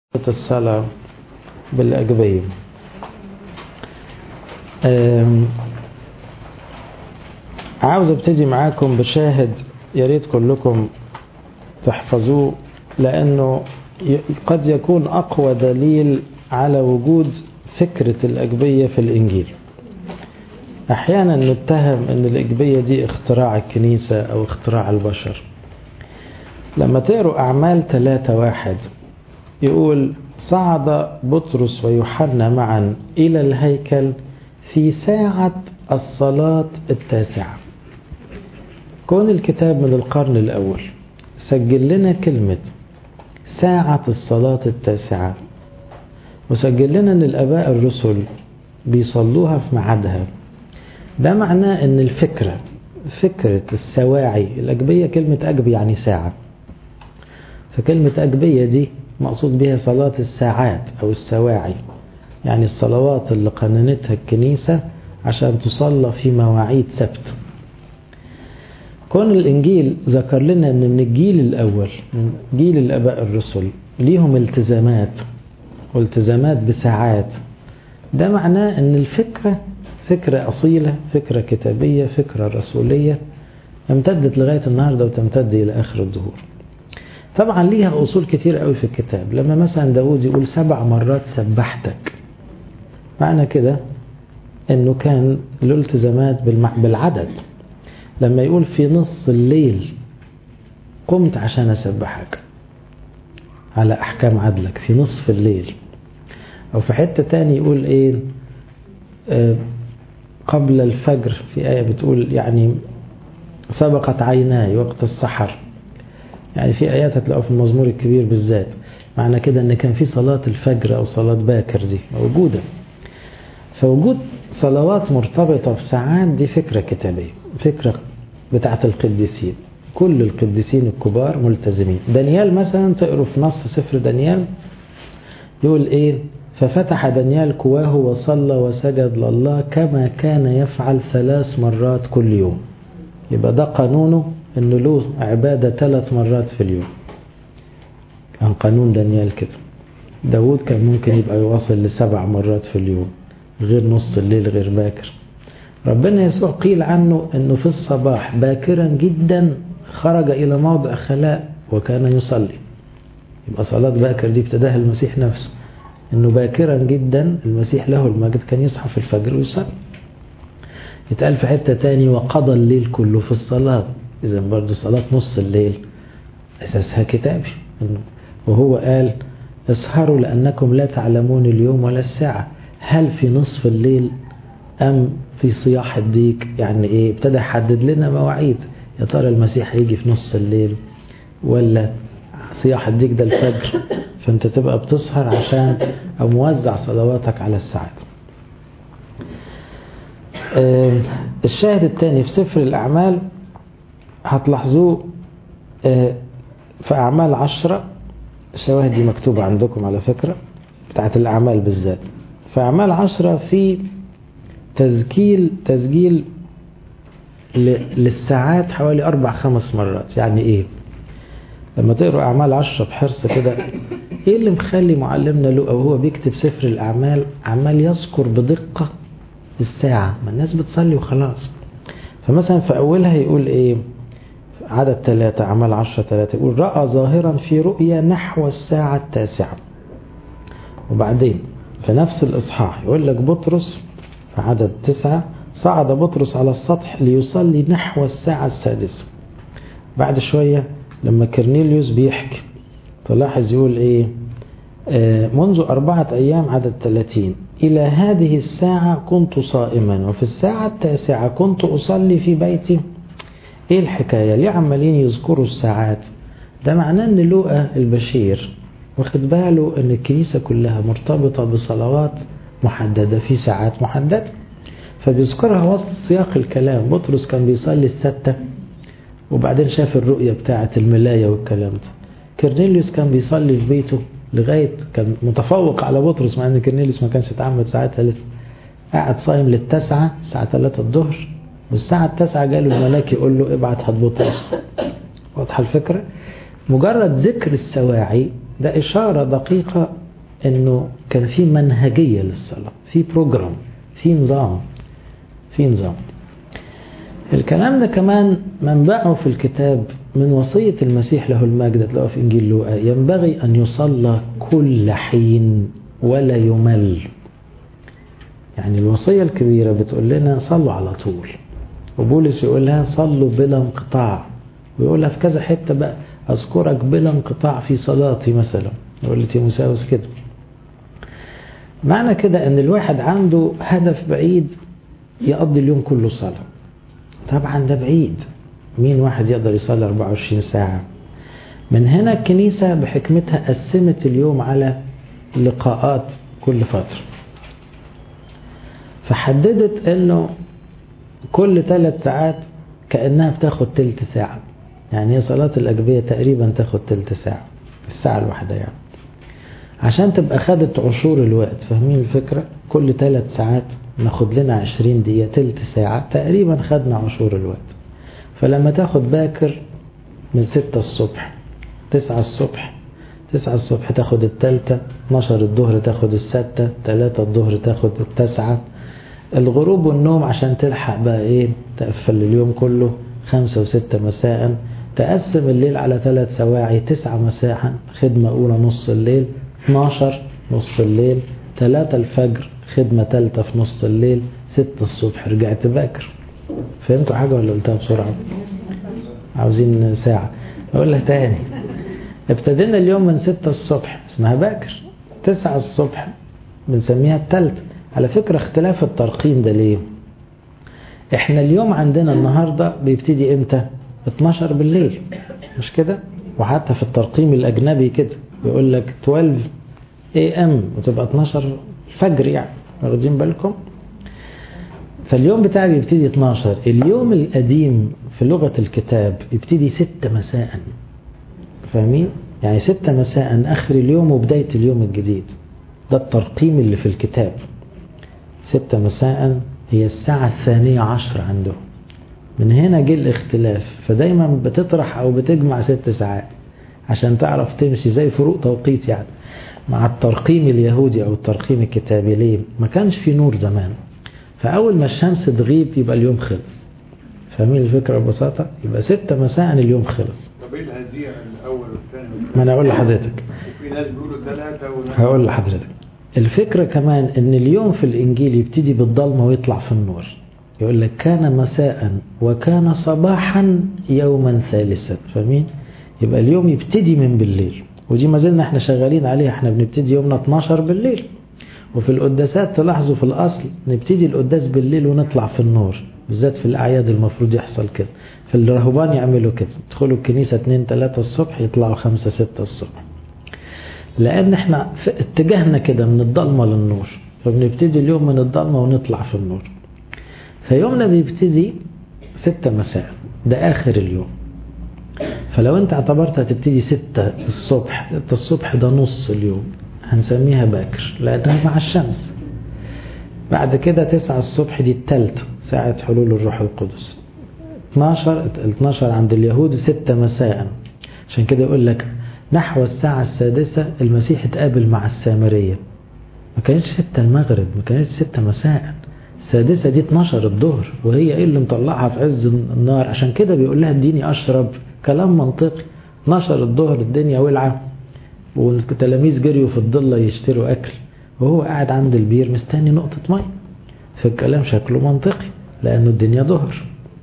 الصلاة بالأجبية عاوز ابتدي معاكم بشاهد يا ريت كلكم تحفظوه لأنه قد يكون أقوى دليل على وجود فكرة الأجبية في الإنجيل أحيانا نتهم أن الأجبية دي اختراع الكنيسة أو اختراع البشر لما تقروا أعمال ثلاثة واحد يقول صعد بطرس ويوحنا معا إلى الهيكل في ساعة الصلاة التاسعة كون الكتاب من القرن الأول سجل لنا كلمة ساعة الصلاة التاسعة وسجل لنا أن الأباء الرسل بيصلوها في ميعادها ده معناه أن الفكرة فكرة السواعي الأجبية كلمة أجب يعني ساعة فكلمة أجبية دي مقصود بها صلاة الساعات أو السواعي يعني الصلوات اللي قننتها الكنيسة عشان تصلى في مواعيد سبت كون الإنجيل ذكر لنا أن من الجيل الأول من جيل الأباء الرسل ليهم التزامات والتزامات بساعات ده معناه أن الفكرة فكرة أصيلة فكرة كتابية فكرة رسولية امتدت لغاية النهاردة وتمتد إلى آخر الدهور طبعا ليها أصول كتير قوي في الكتاب لما مثلا داود يقول سبع مرات سبحتك معنى كده انه كان له التزامات بالعدد لما يقول في نص الليل قمت عشان أسبحك على أحكام عدلك في نصف الليل أو في حتة تاني يقول إيه آه قبل الفجر في آية بتقول يعني سبقت عيناي وقت السحر يعني في آيات هتلاقوها في المزمور الكبير بالذات معنى كده ان كان في صلاة الفجر او صلاة باكر دي موجودة فوجود صلوات مرتبطة بساعات دي فكرة كتابية فكرة بتاعت القديسين كل القديسين الكبار ملتزمين دانيال مثلا تقروا في نص سفر دانيال يقول ايه ففتح دانيال كواه وصلى وسجد لله كما كان يفعل ثلاث مرات كل يوم يبقى ده قانونه انه له عبادة ثلاث مرات في اليوم كان قانون دانيال كده داود كان ممكن يبقى يواصل لسبع مرات في اليوم غير نص الليل غير باكر ربنا يسوع قيل عنه انه في الصباح باكرا جدا خرج الى موضع خلاء وكان يصلي يبقى صلاة باكر دي ابتداها المسيح نفسه انه باكرا جدا المسيح له المجد كان يصحى في الفجر ويصلي يتقال في حتة تاني وقضى الليل كله في الصلاة إذا برضه صلاة نص الليل أساسها كتابي وهو قال اسهروا لأنكم لا تعلمون اليوم ولا الساعة هل في نصف الليل أم في صياح الديك يعني إيه ابتدى يحدد لنا مواعيد يا ترى المسيح هيجي في نص الليل ولا صياح الديك ده الفجر فأنت تبقى بتسهر عشان أو موزع صلواتك على الساعات الشاهد الثاني في سفر الأعمال هتلاحظوه في أعمال عشرة الشواهد دي مكتوبة عندكم على فكرة بتاعت الأعمال بالذات في أعمال عشرة في تسجيل تسجيل للساعات حوالي أربع خمس مرات يعني إيه لما تقروا أعمال عشرة بحرص كده إيه اللي مخلي معلمنا له أو هو بيكتب سفر الأعمال عمال يذكر بدقة الساعة ما الناس بتصلي وخلاص فمثلا في أولها يقول إيه عدد ثلاثة عمل عشرة ثلاثة يقول رأى ظاهرا في رؤيا نحو الساعة التاسعة وبعدين في نفس الإصحاح يقول لك بطرس في عدد تسعة صعد بطرس على السطح ليصلي نحو الساعة السادسة بعد شوية لما كرنيليوس بيحكي تلاحظ يقول ايه آه منذ أربعة أيام عدد ثلاثين إلى هذه الساعة كنت صائما وفي الساعة التاسعة كنت أصلي في بيتي ايه الحكاية ليه عمالين يذكروا الساعات ده معناه ان لوقا البشير واخد باله ان الكنيسة كلها مرتبطة بصلوات محددة في ساعات محددة فبيذكرها وسط سياق الكلام بطرس كان بيصلي الستة وبعدين شاف الرؤية بتاعة الملاية والكلام ده كرنيليوس كان بيصلي في بيته لغاية كان متفوق على بطرس مع ان كرنيليوس ما كانش اتعمد ساعتها لسه قاعد صايم للتسعة الساعة 3 الظهر والساعة التاسعة جاله الملاك يقول له ابعت هات بطرس واضحة الفكرة مجرد ذكر السواعي ده إشارة دقيقة أنه كان في منهجية للصلاة في بروجرام في نظام في نظام الكلام ده كمان منبعه في الكتاب من وصية المسيح له المجد تلاقوه في إنجيل لوقا ينبغي أن يصلى كل حين ولا يمل يعني الوصية الكبيرة بتقول لنا صلوا على طول وبولس يقول لها صلوا بلا انقطاع ويقولها في كذا حتة بقى أذكرك بلا انقطاع في صلاتي مثلا يقول لتيموساوس كده معنى كده ان الواحد عنده هدف بعيد يقضي اليوم كله صلاة طبعا ده بعيد مين واحد يقدر يصلي 24 ساعة من هنا الكنيسة بحكمتها قسمت اليوم على لقاءات كل فترة فحددت انه كل ثلاث ساعات كأنها بتاخد تلت ساعة يعني هي صلاة الأجبية تقريبا تاخد تلت ساعة الساعة الواحدة يعني عشان تبقى خدت عشور الوقت فاهمين الفكرة كل ثلاث ساعات ناخد لنا عشرين دقيقة تلت ساعة تقريبا خدنا عشور الوقت فلما تاخد باكر من ستة الصبح تسعة الصبح تسعة الصبح تاخد التالتة 12 الظهر تاخد الستة تلاتة الظهر تاخد التسعة الغروب والنوم عشان تلحق بقى ايه تقفل اليوم كله خمسة وستة مساء تقسم الليل على ثلاث سواعي تسعة مساء خدمة أولى نص الليل 12 نص الليل 3 الفجر خدمة ثالثة في نص الليل 6 الصبح رجعت باكر فهمتوا حاجة ولا قلتها بسرعة عاوزين ساعة أقول لها تاني ابتدينا اليوم من 6 الصبح اسمها باكر 9 الصبح بنسميها الثالثة على فكرة اختلاف الترقيم ده ليه احنا اليوم عندنا النهاردة بيبتدي امتى 12 بالليل مش كده وحتى في الترقيم الأجنبي كده بيقول لك 12 اي ام وتبقى 12 الفجر يعني واخدين بالكم فاليوم بتاعي بيبتدي 12 اليوم القديم في لغة الكتاب يبتدي 6 مساء فاهمين يعني 6 مساء آخر اليوم وبداية اليوم الجديد ده الترقيم اللي في الكتاب 6 مساء هي الساعة الثانية عشر عندهم من هنا جه الاختلاف فدايما بتطرح أو بتجمع ست ساعات عشان تعرف تمشي زي فروق توقيت يعني مع الترقيم اليهودي أو الترقيم الكتابي ليه ما كانش في نور زمان فأول ما الشمس تغيب يبقى اليوم خلص فاهمين الفكرة ببساطة يبقى ستة مساء اليوم خلص طب ايه الهزيع الاول والثاني ما أنا أقول لحضرتك وفي ناس بيقولوا ثلاثة وناس هقول لحضرتك الفكرة كمان ان اليوم في الانجيل يبتدي بالضلمة ويطلع في النور يقول لك كان مساء وكان صباحا يوما ثالثا فاهمين يبقى اليوم يبتدي من بالليل ودي ما زلنا احنا شغالين عليها احنا بنبتدي يومنا 12 بالليل وفي القداسات تلاحظوا في الاصل نبتدي القداس بالليل ونطلع في النور بالذات في الاعياد المفروض يحصل كده في الرهبان يعملوا كده يدخلوا الكنيسة 2 3 الصبح يطلعوا 5 6 الصبح لان احنا في اتجاهنا كده من الضلمة للنور فبنبتدي اليوم من الضلمة ونطلع في النور فيومنا بيبتدي ستة مساء ده آخر اليوم فلو انت اعتبرت هتبتدي ستة الصبح ستة الصبح ده نص اليوم هنسميها باكر لأنها مع الشمس بعد كده تسعة الصبح دي التالتة ساعة حلول الروح القدس 12 12 عند اليهود ستة مساء عشان كده يقول لك نحو الساعة السادسة المسيح اتقابل مع السامرية ما كانتش ستة المغرب ما كانتش ستة مساء السادسة دي 12 الظهر وهي ايه اللي مطلعها في عز النار عشان كده بيقول لها اديني اشرب كلام منطقي 12 الظهر الدنيا ولعة والتلاميذ جريوا في الضلة يشتروا اكل وهو قاعد عند البير مستني نقطة مية فالكلام شكله منطقي لانه الدنيا ظهر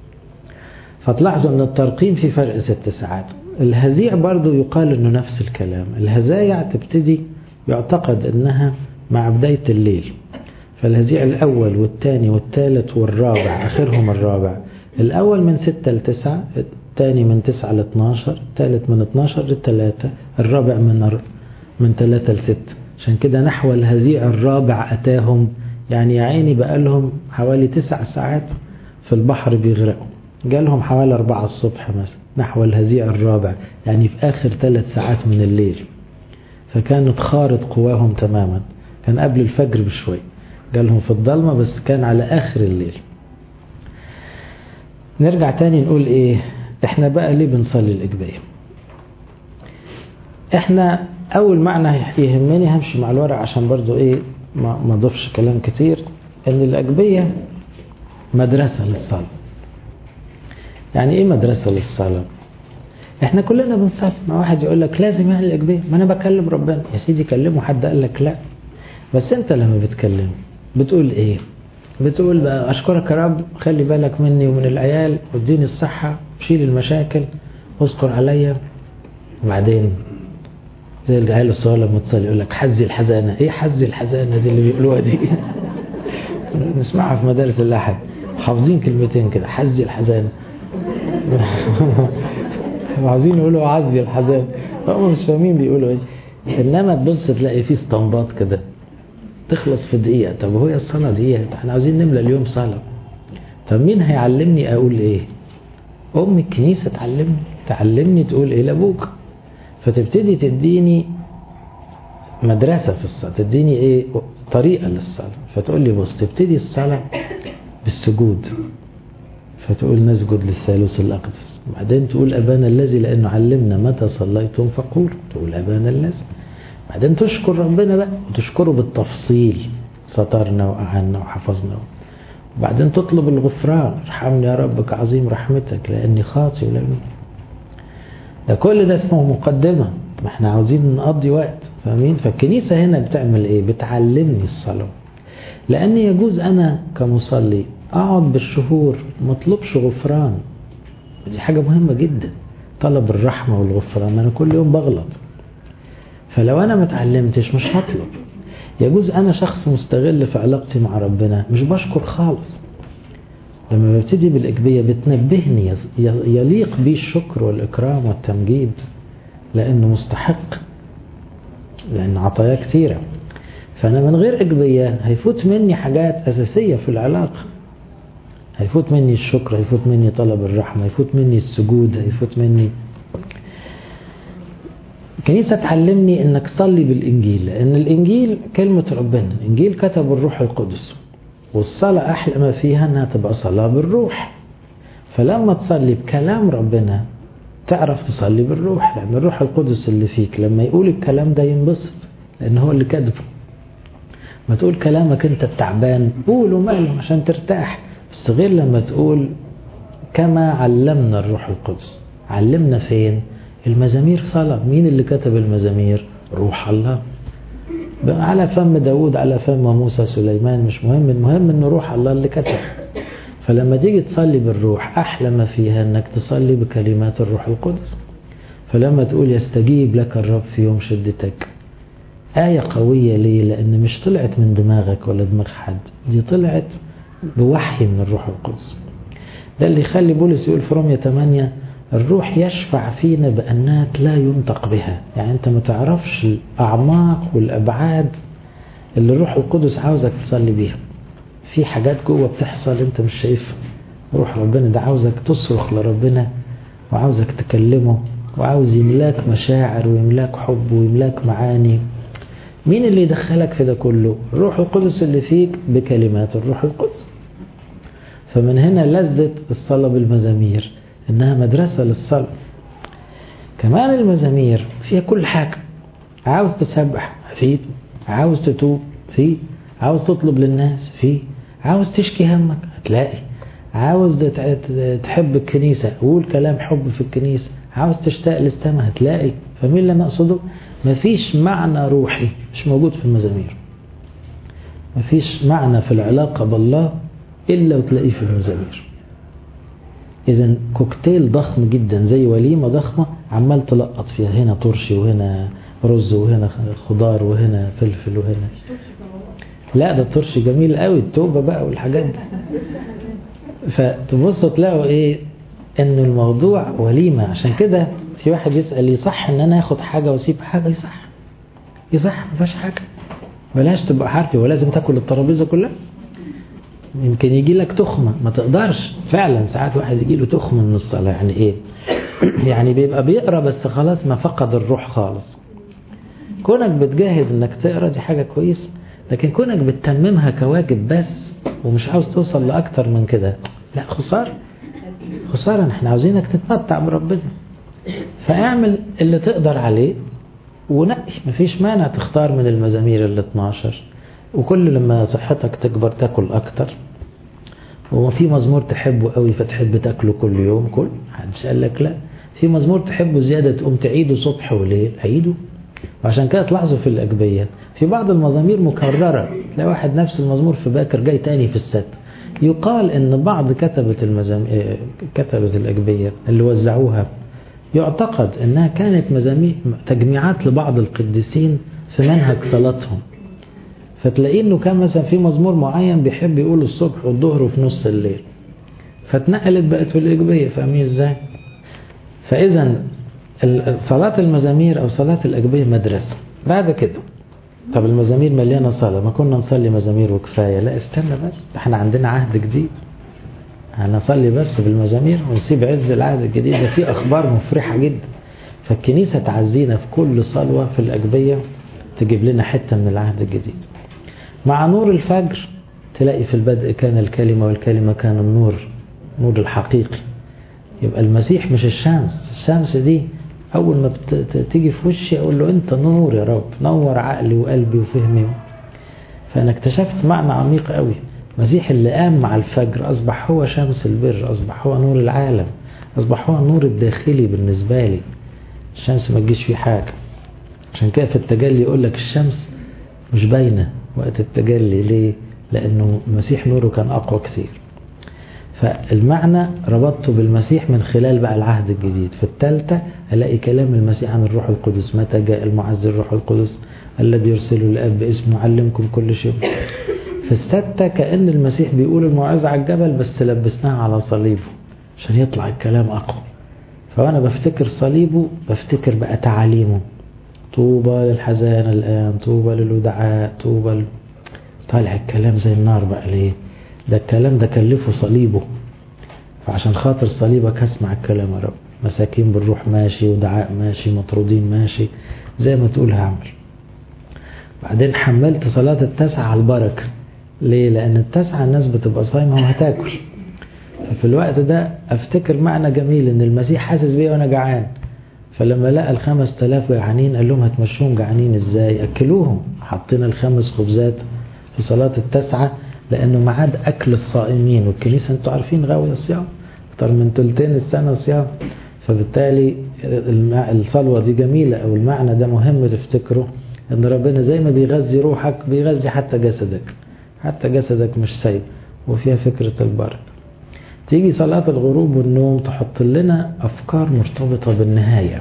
فتلاحظوا ان الترقيم في فرق ست ساعات الهزيع برضو يقال انه نفس الكلام الهزايع تبتدي يعتقد انها مع بداية الليل فالهزيع الأول والثاني والثالث والرابع آخرهم الرابع الأول من ستة لتسعة الثاني من تسعة لاثناشر الثالث من اتناشر لثلاثة الرابع من من ثلاثة لستة عشان كده نحو الهزيع الرابع أتاهم يعني يا عيني بقى لهم حوالي تسع ساعات في البحر بيغرقوا جالهم حوالي أربعة الصبح مثلا نحو الهزيع الرابع يعني في آخر ثلاث ساعات من الليل فكانت خارط قواهم تماما كان قبل الفجر بشوي جالهم في الضلمة بس كان على آخر الليل نرجع تاني نقول ايه احنا بقى ليه بنصلي الإجبية احنا أول معنى يهمني همشي مع الورق عشان برضو إيه ما ما أضيفش كلام كتير إن الأجبية مدرسة للصلاة يعني إيه مدرسة للصلاة؟ إحنا كلنا بنصلي ما واحد يقول لك لازم يعني الأجبية ما أنا بكلم ربنا يا سيدي كلمه حد قال لك لا بس أنت لما بتكلم بتقول إيه؟ بتقول بقى أشكرك يا رب خلي بالك مني ومن العيال واديني الصحة وشيل المشاكل واذكر عليا وبعدين زي العيال الصغير لما تصلي يقول لك حزي الحزانة ايه حزي الحزانة دي اللي بيقولوها دي نسمعها في مدارس الأحد حافظين كلمتين كده حزي الحزانة عايزين يقولوا عزي الحزانة هم مش فاهمين بيقولوا ايه انما تبص تلاقي فيه اسطمبات كده تخلص في دقيقة طب هو الصلاة دقيقة احنا عايزين نملى اليوم صلاة طب مين هيعلمني اقول ايه ام الكنيسة تعلمني تعلمني تقول ايه لابوك فتبتدي تديني مدرسة في الصلاة تديني ايه طريقة للصلاة فتقول لي بص تبتدي الصلاة بالسجود فتقول نسجد للثالوث الأقدس بعدين تقول أبانا الذي لأنه علمنا متى صليتم فقول تقول أبانا الذي بعدين تشكر ربنا بقى وتشكره بالتفصيل سترنا وأعنا وحفظنا وبعدين تطلب الغفران ارحمني يا ربك عظيم رحمتك لأني خاطئ ولم ده كل ده اسمه مقدمة ما احنا عاوزين نقضي وقت فاهمين فالكنيسة هنا بتعمل ايه بتعلمني الصلاة لأن يجوز أنا كمصلي أقعد بالشهور ما اطلبش غفران دي حاجة مهمة جدا طلب الرحمة والغفران ما أنا كل يوم بغلط فلو أنا ما اتعلمتش مش هطلب يجوز أنا شخص مستغل في علاقتي مع ربنا مش بشكر خالص لما ببتدي بالإجبية بتنبهني يليق بي الشكر والإكرام والتمجيد لأنه مستحق لأن عطاياه كتيرة فأنا من غير إجبية هيفوت مني حاجات أساسية في العلاقة هيفوت مني الشكر هيفوت مني طلب الرحمة هيفوت مني السجود هيفوت مني الكنيسة تعلمني انك صلي بالانجيل لان الانجيل كلمة ربنا الانجيل كتب الروح القدس والصلاة احلى ما فيها انها تبقى صلاة بالروح فلما تصلي بكلام ربنا تعرف تصلي بالروح لان الروح القدس اللي فيك لما يقول الكلام ده ينبسط لان هو اللي كاتبه ما تقول كلامك انت التعبان قوله ماله عشان ترتاح بس غير لما تقول كما علمنا الروح القدس علمنا فين المزامير صلاة مين اللي كتب المزامير روح الله على فم داود على فم موسى سليمان مش مهم المهم ان روح الله اللي كتب فلما تيجي تصلي بالروح احلى ما فيها انك تصلي بكلمات الروح القدس فلما تقول يستجيب لك الرب في يوم شدتك آية قوية ليه لأن مش طلعت من دماغك ولا دماغ حد دي طلعت بوحي من الروح القدس ده اللي يخلي بولس يقول في رومية 8 الروح يشفع فينا بأنات لا ينطق بها يعني أنت ما تعرفش الأعماق والأبعاد اللي الروح القدس عاوزك تصلي بيها في حاجات جوه بتحصل أنت مش شايفها روح ربنا ده عاوزك تصرخ لربنا وعاوزك تكلمه وعاوز يملاك مشاعر ويملاك حب ويملاك معاني مين اللي يدخلك في ده كله الروح القدس اللي فيك بكلمات الروح القدس فمن هنا لذة الصلاة بالمزامير إنها مدرسة للصلاة كمان المزامير فيها كل حاجة عاوز تسبح في عاوز تتوب في عاوز تطلب للناس في عاوز تشكي همك هتلاقي عاوز تحب الكنيسة قول كلام حب في الكنيسة عاوز تشتاق للسماء هتلاقي فمين اللي نقصده مفيش معنى روحي مش موجود في المزامير مفيش معنى في العلاقة بالله إلا وتلاقيه في المزامير إذا كوكتيل ضخم جدا زي وليمة ضخمة عمال تلقط فيها هنا طرشي وهنا رز وهنا خضار وهنا فلفل وهنا لا ده الطرشي جميل قوي التوبة بقى والحاجات دي فتبصوا تلاقوا ايه ان الموضوع وليمة عشان كده في واحد يسأل يصح ان انا اخد حاجة واسيب حاجة يصح يصح ما فيهاش حاجة بلاش تبقى حرفي ولازم تاكل الترابيزة كلها يمكن يجي لك تخمة ما تقدرش فعلا ساعات واحد يجي له تخمة من الصلاة يعني ايه يعني بيبقى بيقرا بس خلاص ما فقد الروح خالص كونك بتجاهد انك تقرا دي حاجة كويسة لكن كونك بتتممها كواجب بس ومش عاوز توصل لأكتر من كده لا خسارة خسارة احنا عاوزينك تتمتع بربنا فاعمل اللي تقدر عليه ونقي مفيش مانع تختار من المزامير ال 12 وكل لما صحتك تكبر تاكل اكتر وفي مزمور تحبه قوي فتحب تاكله كل يوم كل محدش قال لك لا في مزمور تحبه زياده تقوم تعيده صبح وليل عيده وعشان كده تلاحظوا في الاجبيه في بعض المزامير مكرره تلاقي واحد نفس المزمور في باكر جاي تاني في الست يقال ان بعض كتبه المزامير كتبه الاجبيه اللي وزعوها يعتقد انها كانت مزامير تجميعات لبعض القديسين في منهج صلاتهم فتلاقيه انه كان مثلا في مزمور معين بيحب يقوله الصبح والظهر وفي نص الليل فاتنقلت بقت في الاجبيه فاهمين ازاي فاذا صلاه المزامير او صلاه الاجبيه مدرسه بعد كده طب المزامير مليانه صلاه ما كنا نصلي مزامير وكفايه لا استنى بس احنا عندنا عهد جديد هنصلي بس بالمزامير ونسيب عز العهد الجديد ده فيه اخبار مفرحه جدا فالكنيسه تعزينا في كل صلوه في الاجبيه تجيب لنا حته من العهد الجديد مع نور الفجر تلاقي في البدء كان الكلمة والكلمة كان النور نور الحقيقي يبقى المسيح مش الشمس الشمس دي أول ما تيجي في وشي أقول له أنت نور يا رب نور عقلي وقلبي وفهمي فأنا اكتشفت معنى عميق قوي المسيح اللي قام مع الفجر أصبح هو شمس البر أصبح هو نور العالم أصبح هو النور الداخلي بالنسبة لي الشمس ما تجيش فيه حاجة عشان كده في التجلي يقول لك الشمس مش باينة وقت التجلي ليه؟ لأنه المسيح نوره كان أقوى كتير فالمعنى ربطته بالمسيح من خلال بقى العهد الجديد في الثالثة ألاقي كلام المسيح عن الروح القدس متى جاء المعز الروح القدس الذي يرسله الآب باسمه علمكم كل شيء في الستة كأن المسيح بيقول الموعظة على الجبل بس لبسناها على صليبه عشان يطلع الكلام أقوى فأنا بفتكر صليبه بفتكر بقى تعاليمه طوبى للحزان الآن طوبى للودعاء طوبى ل... طالع الكلام زي النار بقى ليه ده الكلام ده كلفه صليبه فعشان خاطر صليبك هسمع الكلام يا رب مساكين بالروح ماشي ودعاء ماشي مطرودين ماشي زي ما تقول هعمل بعدين حملت صلاة التسعة على البركة ليه لأن التسعة الناس بتبقى صايمة وهتاكل ففي الوقت ده أفتكر معنى جميل إن المسيح حاسس بيا وأنا جعان فلما لقى الخمس تلاف جعانين قال لهم هتمشوهم جعانين ازاي أكلوهم حطينا الخمس خبزات في صلاة التسعة لأنه معاد أكل الصائمين والكنيسة أنتوا عارفين غاوية الصيام أكتر من تلتين السنة صيام فبالتالي الصلوة دي جميلة أو المعنى ده مهم تفتكره أن ربنا زي ما بيغذي روحك بيغذي حتى جسدك حتى جسدك مش سايب وفيها فكرة البركة تيجي صلاة الغروب والنوم تحط لنا أفكار مرتبطة بالنهاية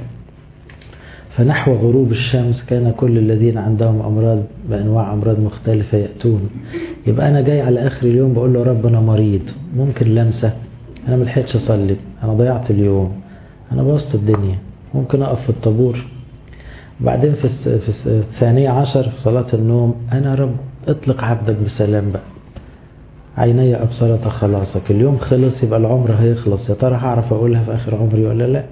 فنحو غروب الشمس كان كل الذين عندهم أمراض بأنواع أمراض مختلفة يأتون يبقى أنا جاي على آخر اليوم بقول له رب أنا مريض ممكن لمسة أنا ملحقتش أصلي أنا ضيعت اليوم أنا بوظت الدنيا ممكن أقف في الطابور بعدين في في الثانية عشر في صلاة النوم أنا رب اطلق عبدك بسلام بقى عيني أبصرت خلاصك اليوم خلص يبقى العمر هيخلص يا ترى هعرف أقولها في آخر عمري ولا لا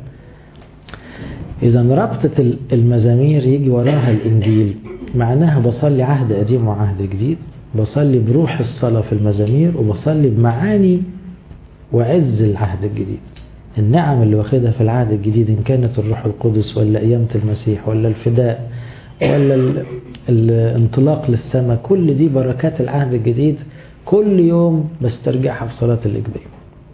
إذا ربطة المزامير يجي وراها الإنجيل معناها بصلي عهد قديم وعهد جديد بصلي بروح الصلاة في المزامير وبصلي بمعاني وعز العهد الجديد النعم اللي واخدها في العهد الجديد إن كانت الروح القدس ولا قيامة المسيح ولا الفداء ولا الانطلاق للسماء كل دي بركات العهد الجديد كل يوم بسترجعها في صلاة الإجبية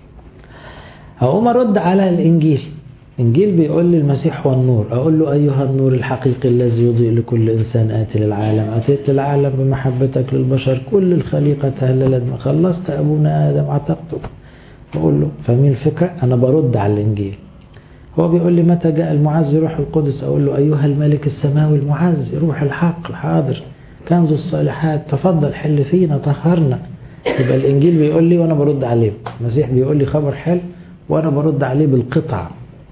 أقوم أرد على الإنجيل إنجيل بيقول لي المسيح هو النور أقول له أيها النور الحقيقي الذي يضيء لكل إنسان آتي للعالم أتيت للعالم بمحبتك للبشر كل الخليقة تهللت خلصت أبونا آدم عتقته بقول له فاهمين الفكرة أنا برد على الإنجيل هو بيقول لي متى جاء المعز روح القدس أقول له أيها الملك السماوي المعز روح الحق حاضر كنز الصالحات تفضل حل فينا طهرنا يبقى الإنجيل بيقول لي وأنا برد عليه المسيح بيقول لي خبر حلو وأنا برد عليه بالقطع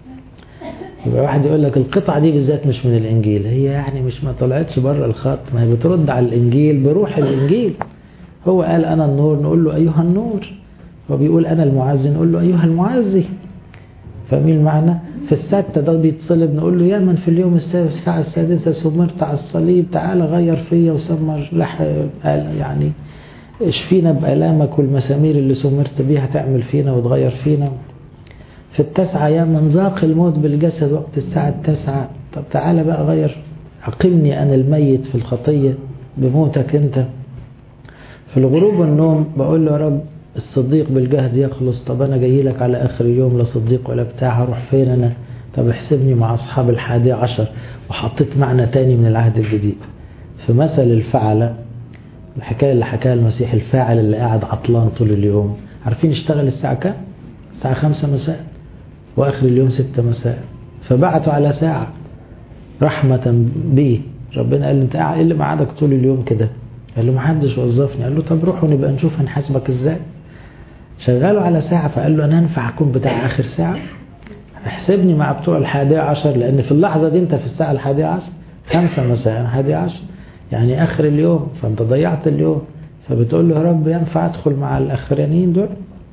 يبقى واحد يقول لك القطعة دي بالذات مش من الإنجيل هي يعني مش ما طلعتش بره الخط ما هي بترد على الإنجيل بروح الإنجيل هو قال أنا النور نقول له أيها النور هو بيقول أنا المعزي نقول له أيها المعزي فاهمين المعنى في الستة ده بيتصلب نقول له يا من في اليوم السادس الساعة السادسة سمرت على الصليب تعالى غير فيا وسمر لح يعني اشفينا بآلامك والمسامير اللي سمرت بيها تعمل فينا وتغير فينا في التسعة يا من ذاق الموت بالجسد وقت الساعة التاسعة طب تعالى بقى غير عقمني أنا الميت في الخطية بموتك أنت في الغروب والنوم بقول له يا رب الصديق بالجهد يخلص طب أنا جاي لك على آخر اليوم لا صديق ولا بتاع هروح فين أنا طب احسبني مع أصحاب الحادي عشر وحطيت معنى تاني من العهد الجديد في مثل الفعلة الحكاية اللي حكاها المسيح الفاعل اللي قاعد عطلان طول اليوم عارفين اشتغل الساعة كام؟ الساعة خمسة مساء وآخر اليوم ستة مساء فبعتوا على ساعة رحمة بيه ربنا قال له انت ايه اللي معادك طول اليوم كده قال له محدش وظفني قال له طب روح ونبقى نشوف هنحاسبك ازاي شغاله على ساعة فقال له انا انفع اكون بتاع اخر ساعة احسبني مع بتوع الحادية عشر لان في اللحظة دي انت في الساعة الحادية عشر خمسة مساء حادية عشر يعني اخر اليوم فانت ضيعت اليوم فبتقول له يا رب ينفع ادخل مع الاخرانيين دول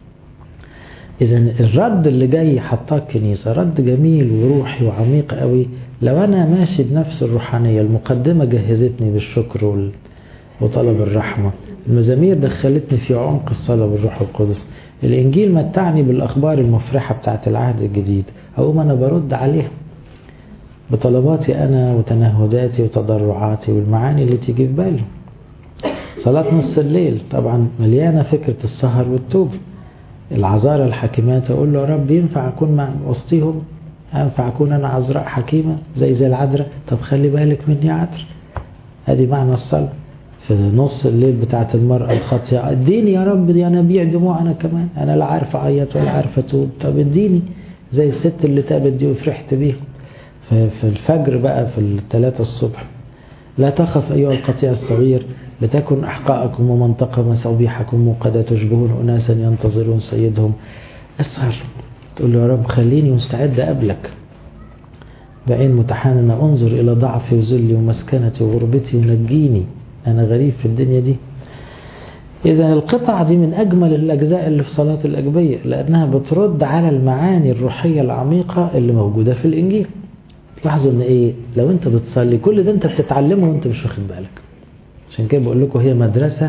إذا الرد اللي جاي حطاه الكنيسة رد جميل وروحي وعميق قوي لو أنا ماشي بنفس الروحانية المقدمة جهزتني بالشكر وطلب الرحمة المزامير دخلتني في عمق الصلاة بالروح القدس الإنجيل متعني بالأخبار المفرحة بتاعت العهد الجديد أقوم أنا برد عليها بطلباتي أنا وتنهداتي وتضرعاتي والمعاني اللي تيجي في بالي صلاة نص الليل طبعا مليانة فكرة السهر والتوب العذارى الحكيمات أقول له يا رب ينفع أكون مع وسطيهم ينفع أكون أنا عذراء حكيمة زي زي العذراء طب خلي بالك مني يا عذراء هذه معنى الصلاة في نص الليل بتاعت المرأة الخاطئة اديني يا رب دي أنا بيع دموع أنا كمان أنا لا عارف أعيط ولا عارف أتوب طب اديني زي الست اللي تابت دي وفرحت بيها في الفجر بقى في الثلاثة الصبح لا تخف أيها القطيع الصغير لتكن أحقاءكم ومنطقة مسوبيحكم وقد تشبهون أناسا ينتظرون سيدهم أسهر تقول له يا رب خليني مستعد أقبلك بعين متحننة انظر إلى ضعفي وذلي ومسكنتي وغربتي ونجيني أنا غريب في الدنيا دي إذا القطع دي من أجمل الأجزاء اللي في صلاة الأجبية لأنها بترد على المعاني الروحية العميقة اللي موجودة في الإنجيل تلاحظوا إن إيه لو أنت بتصلي كل ده أنت بتتعلمه وأنت مش واخد بالك عشان كده بقول لكم هي مدرسة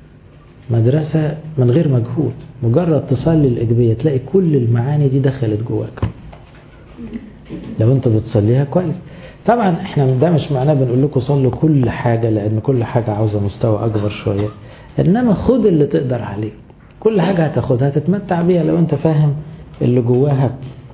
مدرسة من غير مجهود مجرد تصلي الإجبية تلاقي كل المعاني دي دخلت جواك لو انت بتصليها كويس طبعا احنا ده مش معناه بنقول لكم صلوا كل حاجة لأن كل حاجة عاوزة مستوى أكبر شوية إنما خد اللي تقدر عليه كل حاجة هتاخدها تتمتع بيها لو انت فاهم اللي جواها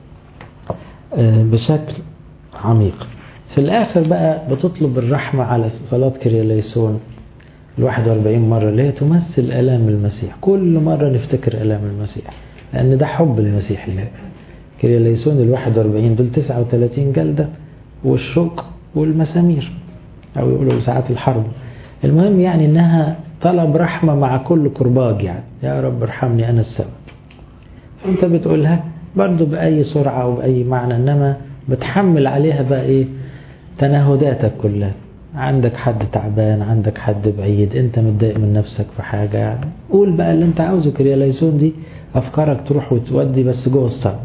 بشكل عميق في الآخر بقى بتطلب الرحمة على صلاة كرياليسون ال 41 مرة اللي هي تمثل آلام المسيح كل مرة نفتكر آلام المسيح لأن ده حب المسيح لله كرياليسون ال 41 دول 39 جلدة والشوك والمسامير أو يقولوا ساعات الحرب المهم يعني إنها طلب رحمة مع كل كرباج يعني يا رب ارحمني أنا السبب فأنت بتقولها برضو بأي سرعة وبأي معنى إنما بتحمل عليها بقى إيه تنهداتك كلها عندك حد تعبان عندك حد بعيد انت متضايق من نفسك في حاجة يعني قول بقى اللي انت عاوزه كرياليسون دي افكارك تروح وتودي بس جوه الصلاة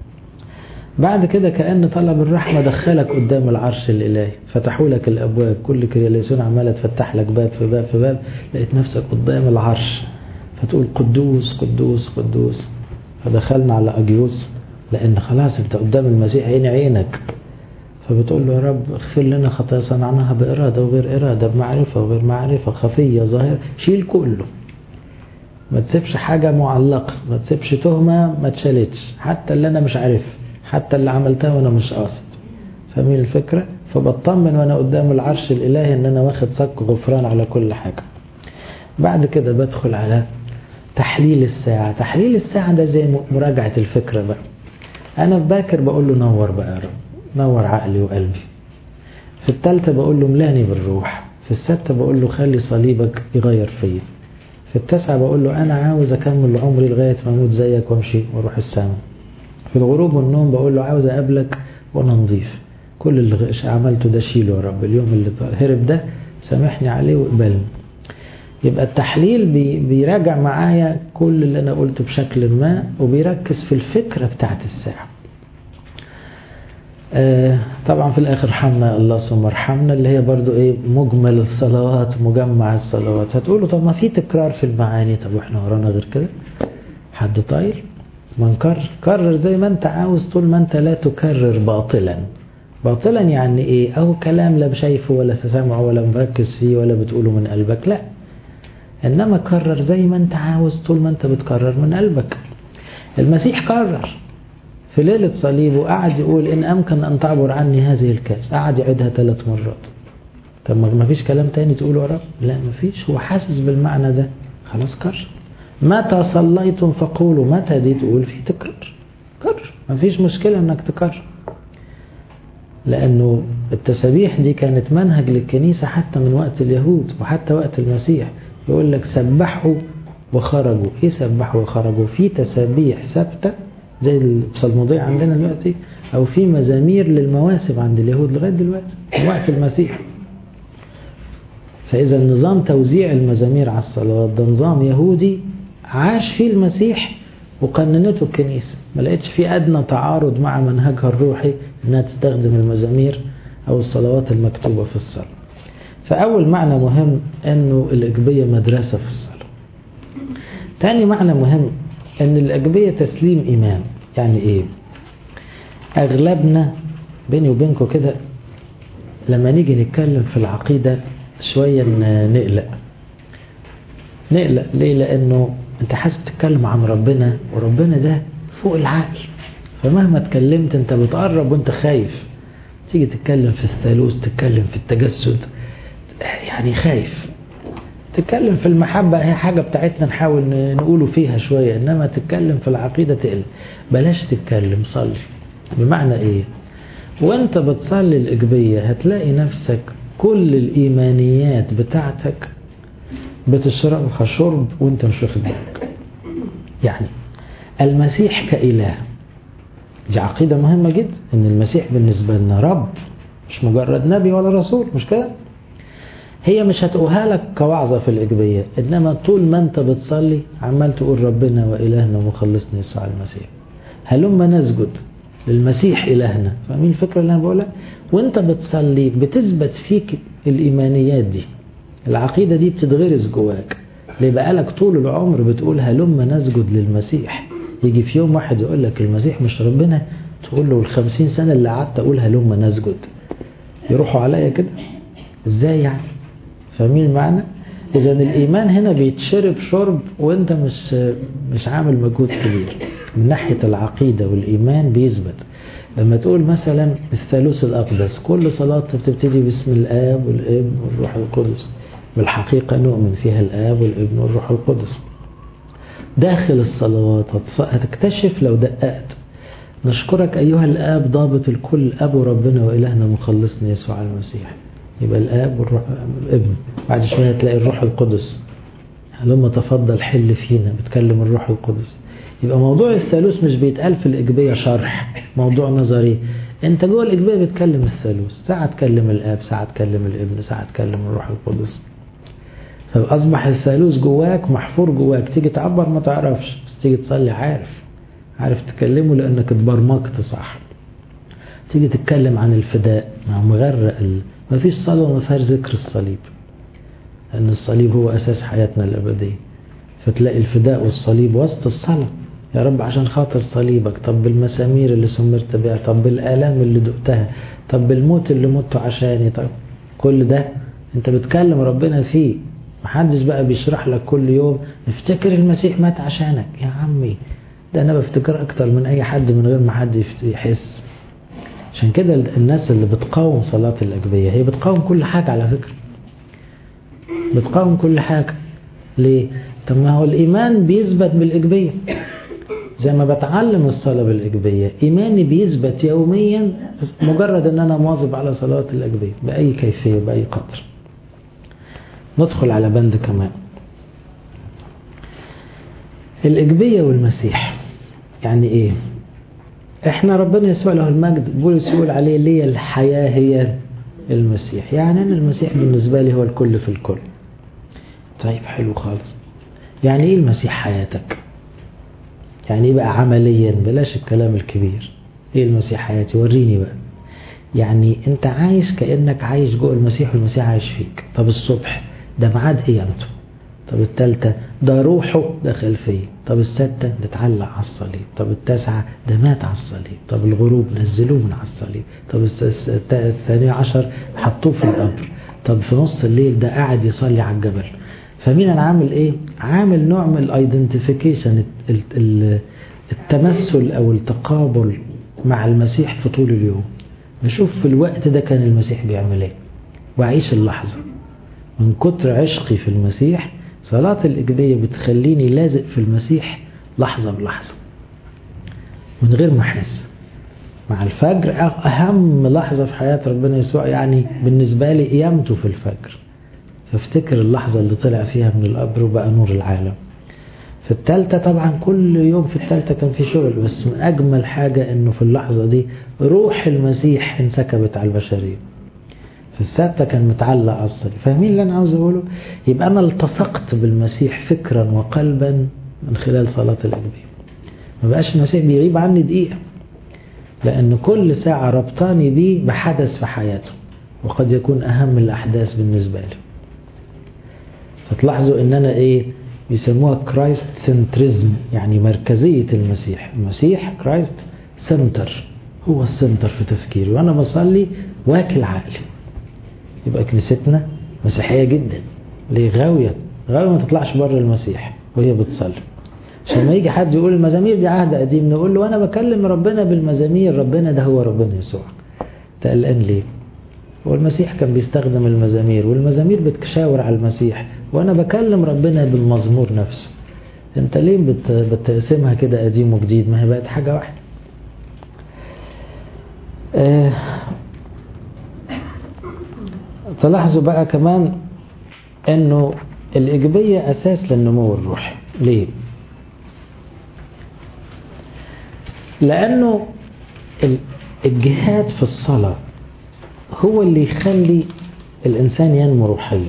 بعد كده كأن طلب الرحمة دخلك قدام العرش الإلهي فتحوا لك الأبواب كل كرياليسون عمالة تفتح لك باب في باب في باب لقيت نفسك قدام العرش فتقول قدوس قدوس قدوس فدخلنا على أجيوس لأن خلاص انت قدام المسيح عيني عينك فبتقول له يا رب اغفر لنا خطايا صنعناها بإرادة وغير إرادة بمعرفة وغير معرفة خفية ظاهرة شيل كله ما تسيبش حاجة معلقة ما تسيبش تهمة ما تشالتش حتى اللي أنا مش عارف حتى اللي عملتها وأنا مش قاصد فاهمين الفكرة فبطمن وأنا قدام العرش الإلهي إن أنا واخد صك غفران على كل حاجة بعد كده بدخل على تحليل الساعة تحليل الساعة ده زي مراجعة الفكرة بقى أنا في باكر بقول له نور بقى يا رب نور عقلي وقلبي في الثالثة بقول له ملاني بالروح في الستة بقول له خلي صليبك يغير فيا في التاسعة بقول له أنا عاوز أكمل عمري لغاية ما أموت زيك وأمشي وأروح السماء في الغروب والنوم بقول له عاوز أقابلك وأنا نضيف كل اللي عملته ده شيله يا رب اليوم اللي هرب ده سامحني عليه واقبلني يبقى التحليل بي بيراجع معايا كل اللي أنا قلته بشكل ما وبيركز في الفكرة بتاعت الساعة آه طبعا في الاخر حمنا الله ثم ارحمنا اللي هي برضو ايه مجمل الصلوات مجمع الصلوات هتقولوا طب ما في تكرار في المعاني طب واحنا ورانا غير كده حد طايل ما نكرر كرر زي ما انت عاوز طول ما انت لا تكرر باطلا باطلا يعني ايه او كلام لا شايفه ولا تسمعه ولا مركز فيه ولا بتقوله من قلبك لا انما كرر زي ما انت عاوز طول ما انت بتكرر من قلبك المسيح كرر في ليلة صليبه قعد يقول إن أمكن أن تعبر عني هذه الكاس قعد يعيدها ثلاث مرات طب ما فيش كلام تاني تقوله يا رب لا ما فيش هو حاسس بالمعنى ده خلاص كرر متى صليتم فقولوا متى دي تقول في تكرر كرر ما فيش مشكلة انك تكرر لأنه التسابيح دي كانت منهج للكنيسة حتى من وقت اليهود وحتى وقت المسيح يقول لك سبحوا وخرجوا ايه سبحوا وخرجوا في تسابيح ثابته زي الصلمودية عندنا دلوقتي او في مزامير للمواسم عند اليهود لغايه دلوقتي وقت المسيح فاذا نظام توزيع المزامير على الصلوات ده نظام يهودي عاش فيه المسيح وقننته الكنيسه ما لقيتش في ادنى تعارض مع منهجها الروحي انها تستخدم المزامير او الصلوات المكتوبه في الصلاه فاول معنى مهم انه الاجبيه مدرسه في الصلاه تاني معنى مهم ان الاجبيه تسليم ايمان يعني ايه اغلبنا بيني وبينكم كده لما نيجي نتكلم في العقيده شويه نقلق نقلق ليه لانه انت حاسس بتتكلم عن ربنا وربنا ده فوق العقل فمهما اتكلمت انت بتقرب وانت خايف تيجي تتكلم في الثالوث تتكلم في التجسد يعني خايف تتكلم في المحبة هي حاجة بتاعتنا نحاول نقوله فيها شوية إنما تتكلم في العقيدة تقل بلاش تتكلم صلي بمعنى إيه وانت بتصلي الإجبية هتلاقي نفسك كل الإيمانيات بتاعتك بتشربها شرب وانت مش واخد بالك يعني المسيح كإله دي عقيدة مهمة جدا إن المسيح بالنسبة لنا رب مش مجرد نبي ولا رسول مش كده هي مش هتقولها لك كوعظة في الإجبية إنما طول ما أنت بتصلي عمال تقول ربنا وإلهنا ومخلصنا يسوع المسيح هلما نسجد للمسيح إلهنا فاهمين الفكرة اللي أنا بقولها وأنت بتصلي بتثبت فيك الإيمانيات دي العقيدة دي بتتغرس جواك ليه بقالك طول العمر بتقول هلما نسجد للمسيح يجي في يوم واحد يقول لك المسيح مش ربنا تقول له الخمسين سنة اللي قعدت أقول هلما نسجد يروحوا عليا كده ازاي يعني فاهمين المعنى اذا الايمان هنا بيتشرب شرب وانت مش مش عامل مجهود كبير من ناحيه العقيده والايمان بيثبت لما تقول مثلا الثالوث الاقدس كل صلاه بتبتدي باسم الاب والابن والروح القدس بالحقيقه نؤمن فيها الاب والابن والروح القدس داخل الصلوات هتكتشف لو دققت نشكرك ايها الاب ضابط الكل ابو ربنا والهنا مخلصنا يسوع المسيح يبقى الاب والروح الابن بعد شويه تلاقي الروح القدس لما تفضل حل فينا بتكلم الروح القدس يبقى موضوع الثالوث مش بيتقال في الإجبية شرح موضوع نظري انت جوه الإجبية بتكلم الثالوث ساعة تكلم الآب ساعة تكلم الابن ساعة تكلم الروح القدس فأصبح الثالوث جواك محفور جواك تيجي تعبر ما تعرفش بس تيجي تصلي عارف عارف تكلمه لأنك اتبرمجت صح تيجي تتكلم عن الفداء مع مغرق ال... ما فيش صلاة ما فيهاش ذكر الصليب لأن الصليب هو أساس حياتنا الأبدية فتلاقي الفداء والصليب وسط الصلاة يا رب عشان خاطر صليبك طب بالمسامير اللي سمرت بها طب بالآلام اللي دقتها طب بالموت اللي مت عشاني طب كل ده انت بتكلم ربنا فيه محدش بقى بيشرح لك كل يوم افتكر المسيح مات عشانك يا عمي ده انا بفتكر اكتر من اي حد من غير ما حد يحس عشان كده الناس اللي بتقاوم صلاة الأجبية هي بتقاوم كل حاجة على فكرة بتقاوم كل حاجة ليه؟ طب ما هو الإيمان بيثبت بالإجبية زي ما بتعلم الصلاة بالإجبية إيماني بيثبت يوميا مجرد أن أنا مواظب على صلاة الأجبية بأي كيفية بأي قدر ندخل على بند كمان الإجبية والمسيح يعني إيه احنا ربنا يسوع له المجد بولس يقول عليه لي الحياة هي المسيح يعني أنا المسيح بالنسبة لي هو الكل في الكل طيب حلو خالص يعني ايه المسيح حياتك يعني ايه بقى عمليا بلاش الكلام الكبير ايه المسيح حياتي وريني بقى يعني انت عايش كأنك عايش جوه المسيح والمسيح عايش فيك طب الصبح ده ميعاد ايه انتوا طب التالتة ده روحه دخل فيه طب الستة ده اتعلق على الصليب طب التاسعة ده مات على الصليب طب الغروب نزلوه من على الصليب طب الثانية عشر حطوه في القبر طب في نص الليل ده قاعد يصلي على الجبل فمين انا عامل ايه عامل نوع من الايدنتيفيكيشن التمثل او التقابل مع المسيح في طول اليوم بشوف في الوقت ده كان المسيح بيعمل ايه واعيش اللحظة من كتر عشقي في المسيح صلاة الإجبية بتخليني لازق في المسيح لحظة بلحظة من غير ما أحس مع الفجر أهم لحظة في حياة ربنا يسوع يعني بالنسبة لي قيامته في الفجر فافتكر اللحظة اللي طلع فيها من القبر وبقى نور العالم في التالتة طبعا كل يوم في التالتة كان في شغل بس من أجمل حاجة إنه في اللحظة دي روح المسيح انسكبت على البشرية في الستة كان متعلق على الصليب فاهمين اللي أنا عاوز أقوله يبقى أنا التصقت بالمسيح فكرا وقلبا من خلال صلاة الأجبية ما بقاش المسيح بيغيب عني دقيقة لأن كل ساعة ربطاني بيه بحدث في حياته وقد يكون أهم الأحداث بالنسبة لي فتلاحظوا إن أنا إيه بيسموها كرايست سنتريزم يعني مركزية المسيح المسيح كرايست سنتر هو السنتر في تفكيري وأنا بصلي واكل عقلي يبقى كنيستنا مسيحية جدا ليه غاوية غاوية ما تطلعش بره المسيح وهي بتصلي عشان ما يجي حد يقول المزامير دي عهد قديم نقول له أنا بكلم ربنا بالمزامير ربنا ده هو ربنا يسوع تقلقان ليه والمسيح كان بيستخدم المزامير والمزامير بتشاور على المسيح وأنا بكلم ربنا بالمزمور نفسه انت ليه بت... بتقسمها كده قديم وجديد ما هي بقت حاجة واحدة آه تلاحظوا بقى كمان انه الإيجابية أساس للنمو الروحي ليه؟ لأنه الجهاد في الصلاة هو اللي يخلي الإنسان ينمو روحيا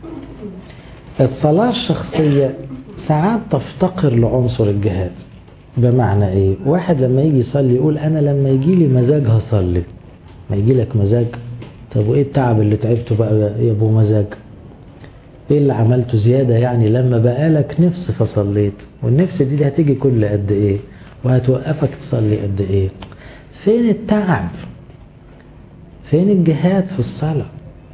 الصلاة الشخصية ساعات تفتقر لعنصر الجهاد بمعنى ايه واحد لما يجي يصلي يقول انا لما يجي لي مزاج هصلي ما يجي لك مزاج طب وايه التعب اللي تعبته بقى يا ابو مزاج ايه اللي عملته زيادة يعني لما بقالك نفس فصليت والنفس دي, دي هتيجي كل قد ايه وهتوقفك تصلي قد ايه فين التعب فين الجهاد في الصلاة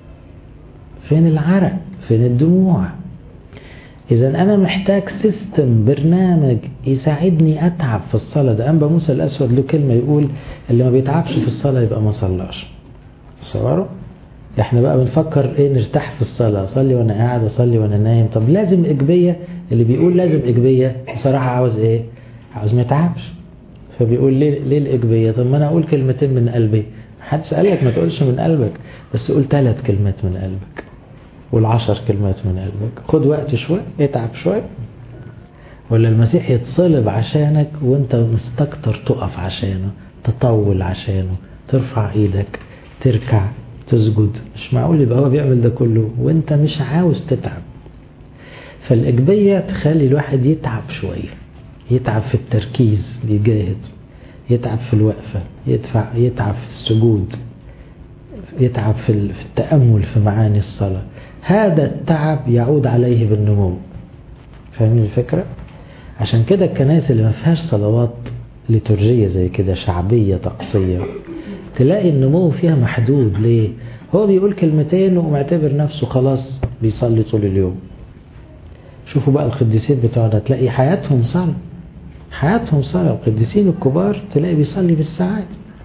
فين العرق فين الدموع إذا أنا محتاج سيستم برنامج يساعدني أتعب في الصلاة ده أنبا موسى الأسود له كلمة يقول اللي ما بيتعبش في الصلاة يبقى ما صلاش تصوروا احنا بقى بنفكر ايه نرتاح في الصلاة اصلي وانا قاعد اصلي وانا نايم طب لازم اجبية اللي بيقول لازم اجبية بصراحة عاوز ايه عاوز ما يتعبش فبيقول ليه ليه الاجبية طب ما انا اقول كلمتين من قلبي محدش قال لك ما تقولش من قلبك بس قول ثلاث كلمات من قلبك قول عشر كلمات من قلبك خد وقت شوي اتعب شوي ولا المسيح يتصلب عشانك وانت مستكتر تقف عشانه تطول عشانه ترفع ايدك تركع تسجد مش معقول يبقى هو بيعمل ده كله وانت مش عاوز تتعب فالإجبية تخلي الواحد يتعب شوية يتعب في التركيز بيجاهد يتعب في الوقفة يدفع يتعب في السجود يتعب في التأمل في معاني الصلاة هذا التعب يعود عليه بالنمو فاهمين الفكرة؟ عشان كده الكنائس اللي ما فيهاش صلوات ليتورجية زي كده شعبية طقسية تلاقي النمو فيها محدود ليه؟ هو بيقول كلمتين ومعتبر نفسه خلاص بيصلي طول اليوم شوفوا بقى القديسين بتوعنا تلاقي حياتهم صلاة حياتهم صلاة القديسين الكبار تلاقي بيصلي بالساعات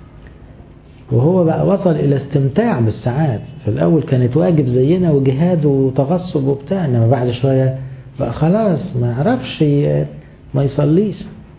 وهو بقى وصل إلى استمتاع بالساعات في الأول كانت واجب زينا وجهاد وتغصب وبتاع إنما بعد شوية بقى خلاص ما عرفش ما يصليش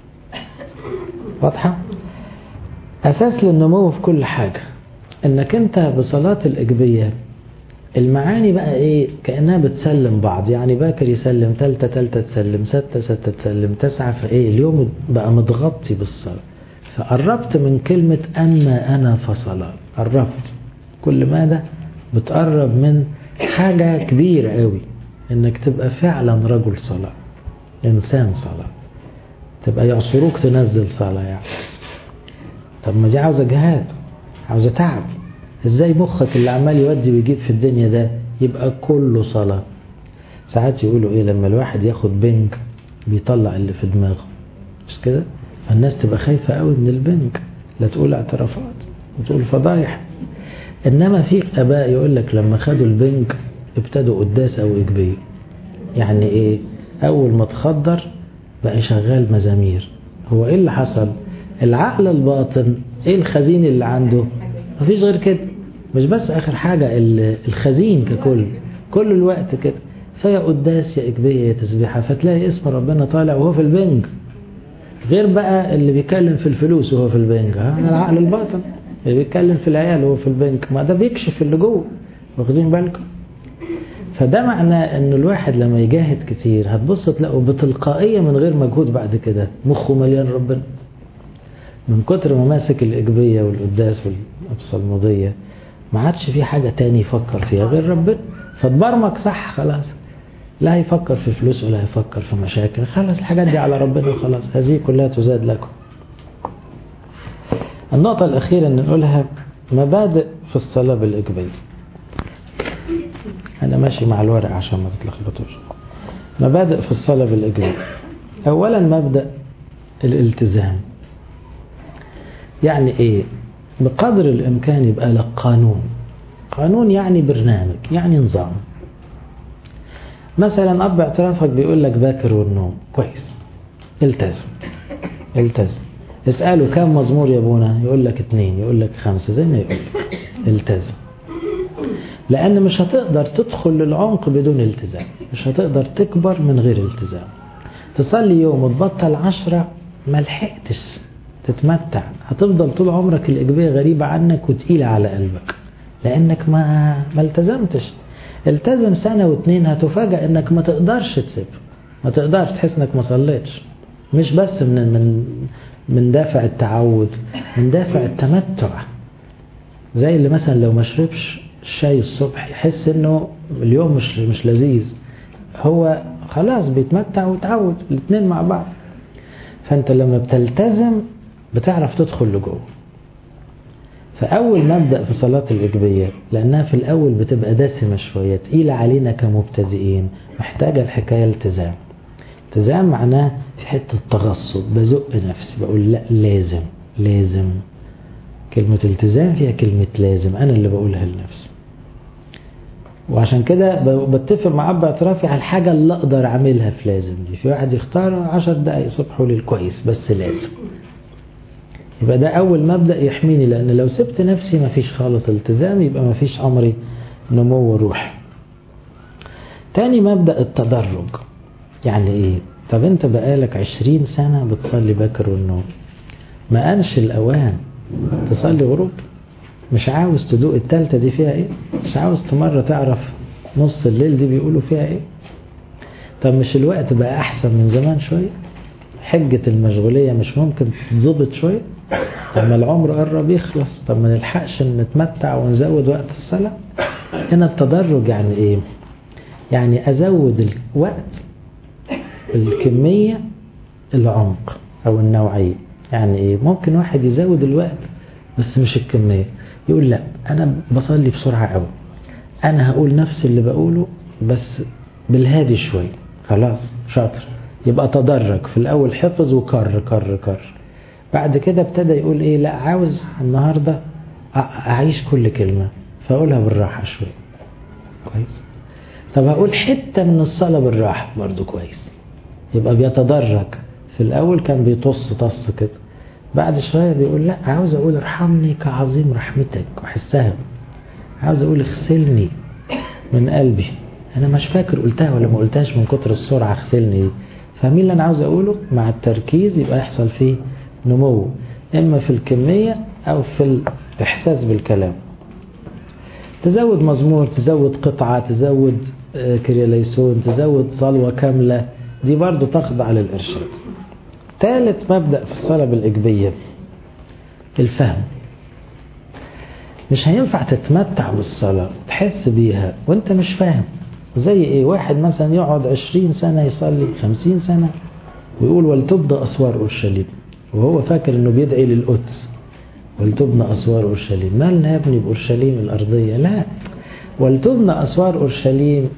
واضحة أساس للنمو في كل حاجة إنك أنت بصلاة الإجبية المعاني بقى إيه كأنها بتسلم بعض يعني باكر يسلم تالتة تالتة تسلم ستة ستة تسلم تسعة فإيه اليوم بقى متغطي بالصلاة فقربت من كلمة أما أنا فصلاة قربت كل ماذا بتقرب من حاجة كبيرة قوي إنك تبقى فعلا رجل صلاة إنسان صلاة تبقى يعصروك تنزل صلاة يعني طب ما دي عاوزة جهاد عاوزة تعب ازاي مخك اللي عمال يودي ويجيب في الدنيا ده يبقى كله صلاة ساعات يقولوا ايه لما الواحد ياخد بنج بيطلع اللي في دماغه مش كده فالناس تبقى خايفة قوي من البنج لا تقول اعترافات وتقول فضايح انما في اباء يقول لك لما خدوا البنج ابتدوا قداس او اجبيه يعني ايه اول ما تخدر بقى شغال مزامير هو ايه اللي حصل العقل الباطن ايه الخزين اللي عنده مفيش غير كده مش بس اخر حاجة الخزين ككل كل الوقت كده فيا قداس يا اجبيه يا تسبيحة فتلاقي اسم ربنا طالع وهو في البنج غير بقى اللي بيتكلم في الفلوس وهو في البنك ها العقل الباطن اللي بيتكلم في العيال وهو في البنك ما ده بيكشف اللي جوه واخدين بالكم فده معناه ان الواحد لما يجاهد كتير هتبص تلاقوا بتلقائية من غير مجهود بعد كده مخه مليان ربنا من كتر ما ماسك الإجبية والقداس والأبصالمضية ما عادش في حاجة تاني يفكر فيها غير ربنا فتبرمج صح خلاص لا هيفكر في فلوس ولا هيفكر في مشاكل خلاص الحاجات دي على ربنا وخلاص هذه كلها تزاد لكم النقطة الأخيرة اللي نقولها مبادئ في الصلاة بالإجباري أنا ماشي مع الورق عشان ما تتلخبطوش مبادئ في الصلاة بالإجباري أولا مبدأ الالتزام يعني إيه بقدر الإمكان يبقى لك قانون قانون يعني برنامج يعني نظام مثلا أب اعترافك بيقول لك باكر والنوم كويس التزم التزم اسأله كم مزمور يا ابونا يقول لك اتنين يقول لك خمسة زي ما يقول لك التزم لأن مش هتقدر تدخل للعمق بدون التزام مش هتقدر تكبر من غير التزام تصلي يوم وتبطل عشرة ما لحقتش تتمتع هتفضل طول عمرك الإجبية غريبة عنك وتقيلة على قلبك لأنك ما ما التزمتش التزم سنة واتنين هتفاجأ انك ما تقدرش تسيب ما تقدرش تحس انك ما صليتش مش بس من من من دافع التعود من دافع التمتع زي اللي مثلا لو ما شربش الشاي الصبح يحس انه اليوم مش مش لذيذ هو خلاص بيتمتع وتعود الاثنين مع بعض فانت لما بتلتزم بتعرف تدخل لجوه فأول مبدأ في صلاة الإجبية لأنها في الأول بتبقى دسمة شوية تقيلة علينا كمبتدئين محتاجة الحكاية التزام التزام معناه في حتة تغصب بزق نفسي بقول لا لازم لازم كلمة التزام فيها كلمة لازم أنا اللي بقولها لنفسي وعشان كده بتفق مع أب اعترافي على الحاجة اللي أقدر أعملها في لازم دي في واحد يختار عشر دقايق صبح وليل كويس بس لازم يبقى ده أول مبدأ يحميني لأن لو سبت نفسي مفيش خالص التزام يبقى مفيش أمري نمو روح تاني مبدأ التدرج يعني إيه طب أنت بقالك عشرين سنة بتصلي باكر والنوم ما أنش الأوان تصلي غروب مش عاوز تدوق التالتة دي فيها إيه مش عاوز مرة تعرف نص الليل دي بيقولوا فيها إيه طب مش الوقت بقى أحسن من زمان شوية حجة المشغولية مش ممكن تظبط شوية لما العمر قرب يخلص طب ما نلحقش نتمتع ونزود وقت الصلاة هنا التدرج يعني ايه يعني ازود الوقت الكمية العمق او النوعية يعني ايه ممكن واحد يزود الوقت بس مش الكمية يقول لا انا بصلي بسرعة قوي انا هقول نفس اللي بقوله بس بالهادي شوية خلاص شاطر يبقى تدرج في الاول حفظ وكر كر كر بعد كده ابتدى يقول ايه لا عاوز النهاردة اعيش كل كلمة فاقولها بالراحة شوية كويس طب هقول حتة من الصلاة بالراحة برضو كويس يبقى بيتدرج في الاول كان بيطص طص كده بعد شوية بيقول لا عاوز اقول ارحمني كعظيم رحمتك واحسها عاوز اقول اغسلني من قلبي انا مش فاكر قلتها ولا ما قلتهاش من كتر السرعة اغسلني دي فاهمين اللي انا عاوز اقوله مع التركيز يبقى يحصل فيه نمو إما في الكمية أو في الإحساس بالكلام تزود مزمور تزود قطعة تزود كرياليسون تزود صلوة كاملة دي برضو تخضع للإرشاد ثالث مبدأ في الصلاة بالإجبية الفهم مش هينفع تتمتع بالصلاة تحس بيها وانت مش فاهم زي ايه واحد مثلا يقعد عشرين سنة يصلي خمسين سنة ويقول ولتبدأ أسوار أورشليم وهو فاكر انه بيدعي للقدس ولتبنى اسوار اورشليم مالنا يا ابني باورشليم الارضيه لا ولتبنى اسوار اورشليم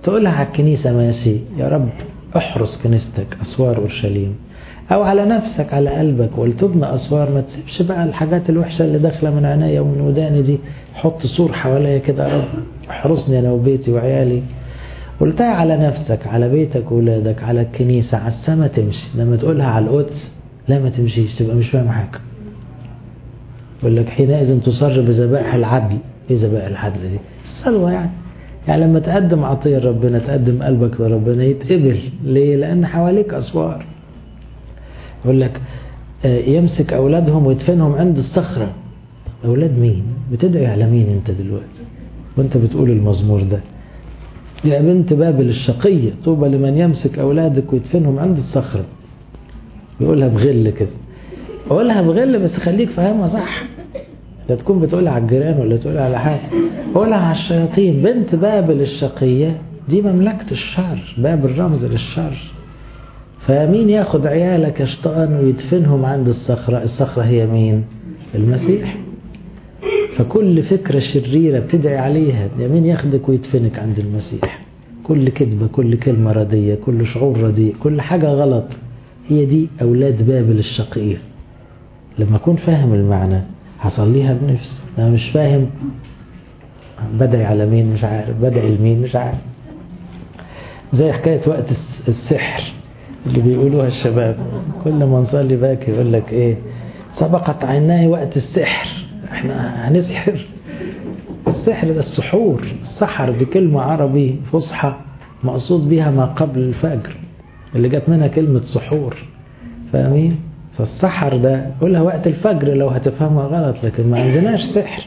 تقولها على الكنيسة ماشي يا رب احرس كنيستك أسوار أورشليم أو على نفسك على قلبك ولتبنى أسوار ما تسيبش بقى الحاجات الوحشة اللي داخلة من عينيا ومن وداني دي حط سور حواليا كده يا رب احرسني أنا وبيتي وعيالي قلتها على نفسك على بيتك وولادك على الكنيسة على السما تمشي لما تقولها على القدس لا ما تمشيش تبقى مش فاهم حاجة يقول لك حينئذ تصر بذبائح العدل ايه ذبائح العدل دي الصلوة يعني يعني لما تقدم عطية ربنا تقدم قلبك لربنا يتقبل ليه لأن حواليك أسوار يقول لك يمسك أولادهم ويدفنهم عند الصخرة أولاد مين بتدعي على مين أنت دلوقتي وأنت بتقول المزمور ده يا بنت بابل الشقية طوبى لمن يمسك أولادك ويدفنهم عند الصخرة يقولها بغل كده قولها بغل بس خليك فاهمها صح لا تكون بتقولها على الجيران ولا تقولها على حاجة قولها على الشياطين بنت بابل الشقية دي مملكة الشر بابل رمز للشر فمين ياخد عيالك يا شيطان ويدفنهم عند الصخرة الصخرة هي مين المسيح فكل فكرة شريرة بتدعي عليها يمين ياخدك ويدفنك عند المسيح كل كذبة كل كلمة ردية كل شعور رديء كل حاجة غلط هي دي أولاد بابل الشقية لما أكون فاهم المعنى هصليها بنفس أنا مش فاهم بدعي على مين مش عارف بدعي لمين مش عارف زي حكاية وقت السحر اللي بيقولوها الشباب كل ما نصلي باكي يقول لك ايه سبقت عيناي وقت السحر احنا هنسحر السحر ده السحور السحر دي كلمة عربي فصحى مقصود بيها ما قبل الفجر اللي جت منها كلمة سحور فاهمين فالسحر ده قولها وقت الفجر لو هتفهمها غلط لكن ما عندناش سحر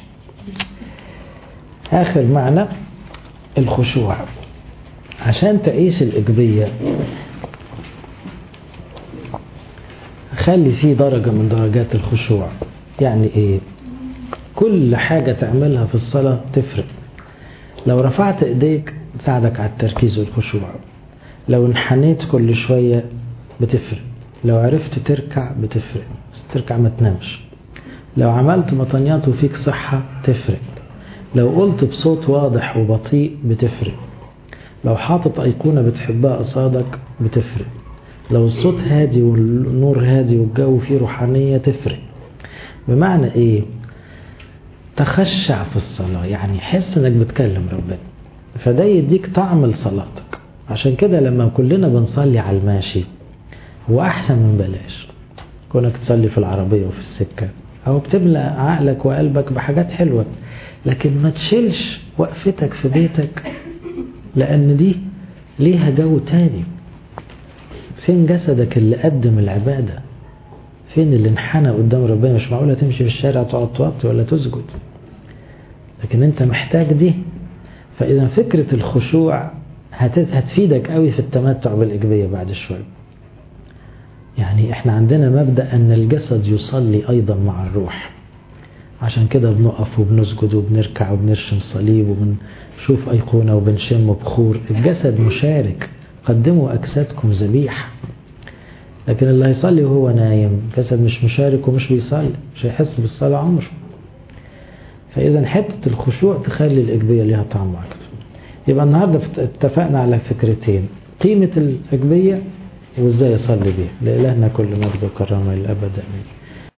آخر معنى الخشوع عشان تعيش الإيجابية خلي فيه درجة من درجات الخشوع يعني إيه كل حاجة تعملها في الصلاة تفرق لو رفعت ايديك تساعدك على التركيز والخشوع لو انحنيت كل شوية بتفرق لو عرفت تركع بتفرق بس تركع ما تنامش لو عملت مطنيات وفيك صحة تفرق لو قلت بصوت واضح وبطيء بتفرق لو حاطط أيقونة بتحبها قصادك بتفرق لو الصوت هادي والنور هادي والجو فيه روحانية تفرق بمعنى ايه تخشع في الصلاة يعني حس انك بتكلم ربنا فده يديك طعم لصلاتك عشان كده لما كلنا بنصلي على الماشي هو احسن من بلاش كونك تصلي في العربية وفي السكة او بتملأ عقلك وقلبك بحاجات حلوة لكن ما تشيلش وقفتك في بيتك لان دي ليها جو تاني فين جسدك اللي قدم العبادة فين اللي انحنى قدام ربنا مش معقولة تمشي في الشارع تقعد توطي ولا تسجد لكن انت محتاج دي فاذا فكرة الخشوع هتفيدك قوي في التمتع بالإيجابية بعد شوية يعني احنا عندنا مبدأ ان الجسد يصلي ايضا مع الروح عشان كده بنقف وبنسجد وبنركع وبنرشم صليب وبنشوف أيقونة وبنشم بخور الجسد مشارك قدموا أجسادكم ذبيحة لكن اللي هيصلي وهو نايم جسد مش مشارك ومش بيصلي مش هيحس بالصلاة عمره فإذا حتة الخشوع تخلي الإجبية ليها طعم أكتر يبقى النهاردة اتفقنا على فكرتين قيمة الإجبية وإزاي أصلي بيها لإلهنا كل مجد وكرامة للأبد آمين